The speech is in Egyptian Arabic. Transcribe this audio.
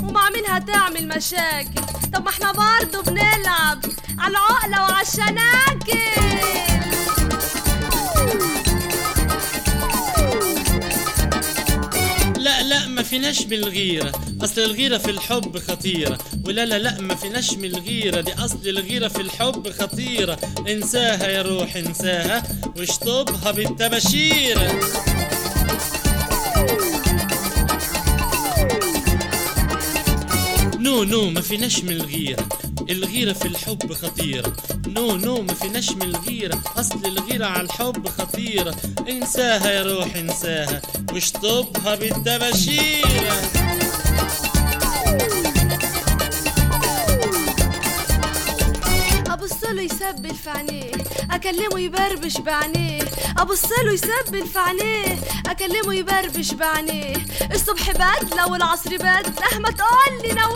ومع مين هتعمل مشاكل طب ما احنا برضه بنلعب على العقلة وعلى الشناكل لا لا ما فيناش من الغيرة أصل الغيرة في الحب خطيرة ولا لا لا ما فيناش من الغيرة دي أصل الغيرة في الحب خطيرة انساها يا روح انساها واشطبها بالتباشير نو نو ما فيناش من الغيرة الغيرة في الحب خطيرة نو نو ما فيناش من الغيرة أصل الغيرة على الحب خطيرة انساها يا روح انساها واشطبها بالتباشير ابص له يسبل في عينيه اكلمه يبربش بعينيه ابص له يسبل في عينيه اكلمه يبربش بعينيه الصبح بدله والعصر بدله ما تقول لي نو